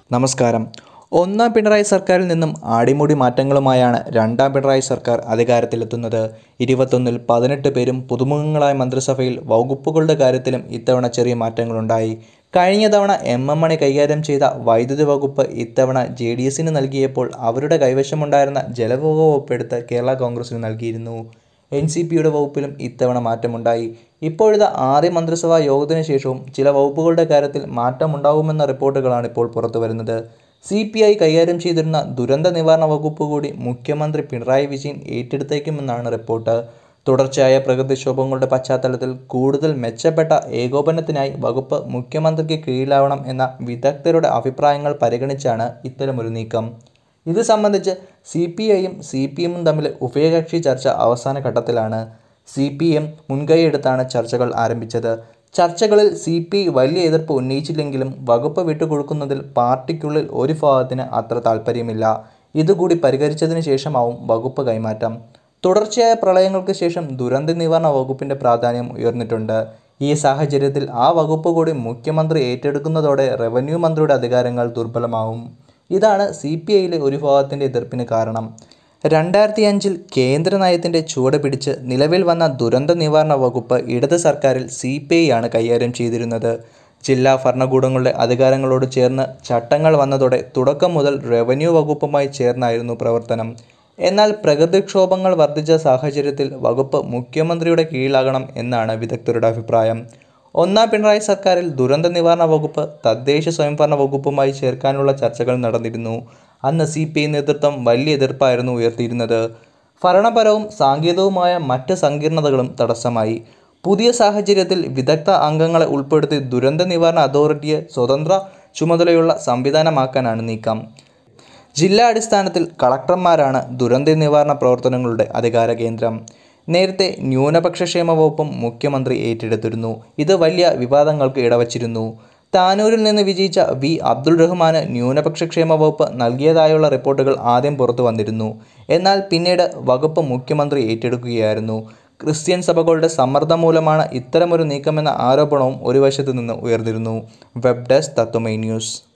നമസ്കാരം ഒന്നാം പിണറായി സർക്കാരിൽ നിന്നും ആടിമുടി മാറ്റങ്ങളുമായാണ് രണ്ടാം പിണറായി സർക്കാർ അധികാരത്തിലെത്തുന്നത് ഇരുപത്തൊന്നിൽ പതിനെട്ട് പേരും പുതുമുഖങ്ങളായ മന്ത്രിസഭയിൽ വകുപ്പുകളുടെ കാര്യത്തിലും ഇത്തവണ ചെറിയ മാറ്റങ്ങളുണ്ടായി കഴിഞ്ഞ തവണ എം എം മണി കൈകാര്യം ചെയ്ത വൈദ്യുതി വകുപ്പ് ഇത്തവണ ജെ ഡി എസിന് നൽകിയപ്പോൾ അവരുടെ കൈവശമുണ്ടായിരുന്ന ജലവിഭവ വകുപ്പ് എടുത്ത് കേരള കോൺഗ്രസിന് നൽകിയിരുന്നു എൻ സി പിയുടെ വകുപ്പിലും ഇത്തവണ മാറ്റമുണ്ടായി ഇപ്പോഴത്തെ ആദ്യ മന്ത്രിസഭാ യോഗത്തിന് ശേഷവും ചില വകുപ്പുകളുടെ കാര്യത്തിൽ മാറ്റമുണ്ടാകുമെന്ന റിപ്പോർട്ടുകളാണ് ഇപ്പോൾ പുറത്തു വരുന്നത് സി പി ഐ കൈകാര്യം ചെയ്തിരുന്ന ദുരന്ത നിവാരണ വകുപ്പ് കൂടി മുഖ്യമന്ത്രി പിണറായി വിജയൻ ഏറ്റെടുത്തേക്കുമെന്നാണ് റിപ്പോർട്ട് തുടർച്ചയായ പ്രകൃതിക്ഷോഭങ്ങളുടെ പശ്ചാത്തലത്തിൽ കൂടുതൽ മെച്ചപ്പെട്ട ഏകോപനത്തിനായി വകുപ്പ് മുഖ്യമന്ത്രിക്ക് കീഴിലാവണം എന്ന വിദഗ്ധരുടെ അഭിപ്രായങ്ങൾ പരിഗണിച്ചാണ് ഇത്തരമൊരു നീക്കം ഇത് സംബന്ധിച്ച് സി പി ഐയും സി പി എമ്മും തമ്മിൽ ഉഭയകക്ഷി ചർച്ച അവസാന ഘട്ടത്തിലാണ് സി പി എം മുൻകൈയെടുത്താണ് ചർച്ചകൾ ആരംഭിച്ചത് ചർച്ചകളിൽ സി പി ഐ വലിയ എതിർപ്പ് ഉന്നയിച്ചില്ലെങ്കിലും വകുപ്പ് വിട്ടുകൊടുക്കുന്നതിൽ പാർട്ടിക്കുള്ളിൽ ഒരു ഭാഗത്തിന് അത്ര താല്പര്യമില്ല ഇതുകൂടി പരിഹരിച്ചതിന് ശേഷമാവും വകുപ്പ് കൈമാറ്റം തുടർച്ചയായ പ്രളയങ്ങൾക്ക് ശേഷം ദുരന്ത നിവാരണ വകുപ്പിൻ്റെ പ്രാധാന്യം ഉയർന്നിട്ടുണ്ട് ഈ സാഹചര്യത്തിൽ ആ വകുപ്പ് കൂടി മുഖ്യമന്ത്രി ഏറ്റെടുക്കുന്നതോടെ റവന്യൂ മന്ത്രിയുടെ അധികാരങ്ങൾ ദുർബലമാവും ഇതാണ് സി പി ഐയിലെ ഒരു വിഭാഗത്തിൻ്റെ എതിർപ്പിന് കാരണം രണ്ടായിരത്തി അഞ്ചിൽ കേന്ദ്ര നയത്തിൻ്റെ ചുവട് പിടിച്ച് നിലവിൽ വന്ന ദുരന്ത നിവാരണ വകുപ്പ് ഇടത് സർക്കാരിൽ സി പി ഐ ആണ് കൈകാര്യം ചെയ്തിരുന്നത് ജില്ലാ ഭരണകൂടങ്ങളുടെ അധികാരങ്ങളോട് ചേർന്ന് ചട്ടങ്ങൾ വന്നതോടെ തുടക്കം മുതൽ റവന്യൂ വകുപ്പുമായി ചേർന്നായിരുന്നു പ്രവർത്തനം എന്നാൽ പ്രകൃതിക്ഷോഭങ്ങൾ വർദ്ധിച്ച സാഹചര്യത്തിൽ വകുപ്പ് മുഖ്യമന്ത്രിയുടെ കീഴിലാകണം എന്നാണ് വിദഗ്ധരുടെ അഭിപ്രായം ഒന്നാം പിണറായി സർക്കാരിൽ ദുരന്ത നിവാരണ വകുപ്പ് തദ്ദേശ സ്വയംഭരണ വകുപ്പുമായി ചേർക്കാനുള്ള ചർച്ചകൾ നടന്നിരുന്നു അന്ന് സി പി ഐ നേതൃത്വം വലിയ എതിർപ്പായിരുന്നു ഉയർത്തിയിരുന്നത് ഭരണപരവും സാങ്കേതികവുമായ മറ്റ് സങ്കീർണതകളും തടസ്സമായി പുതിയ സാഹചര്യത്തിൽ വിദഗ്ധ അംഗങ്ങളെ ഉൾപ്പെടുത്തി ദുരന്ത നിവാരണ അതോറിറ്റിയെ സ്വതന്ത്ര ചുമതലയുള്ള സംവിധാനമാക്കാനാണ് നീക്കം ജില്ലാ അടിസ്ഥാനത്തിൽ കളക്ടർമാരാണ് ദുരന്ത നിവാരണ പ്രവർത്തനങ്ങളുടെ അധികാര കേന്ദ്രം നേരത്തെ ന്യൂനപക്ഷ ക്ഷേമ വകുപ്പും മുഖ്യമന്ത്രി ഏറ്റെടുത്തിരുന്നു ഇത് വലിയ വിവാദങ്ങൾക്ക് ഇടവച്ചിരുന്നു താനൂരിൽ നിന്ന് വിജയിച്ച വി അബ്ദുൾ റഹ്മാന് ന്യൂനപക്ഷ ക്ഷേമ വകുപ്പ് നൽകിയതായുള്ള റിപ്പോർട്ടുകൾ ആദ്യം പുറത്തു വന്നിരുന്നു എന്നാൽ പിന്നീട് വകുപ്പ് മുഖ്യമന്ത്രി ഏറ്റെടുക്കുകയായിരുന്നു ക്രിസ്ത്യൻ സഭകളുടെ സമ്മർദ്ദം മൂലമാണ് ഇത്തരമൊരു നീക്കമെന്ന ആരോപണവും ഒരു വശത്തു നിന്ന് ഉയർന്നിരുന്നു വെബ് ഡെസ്ക് തത്വമൈ ന്യൂസ്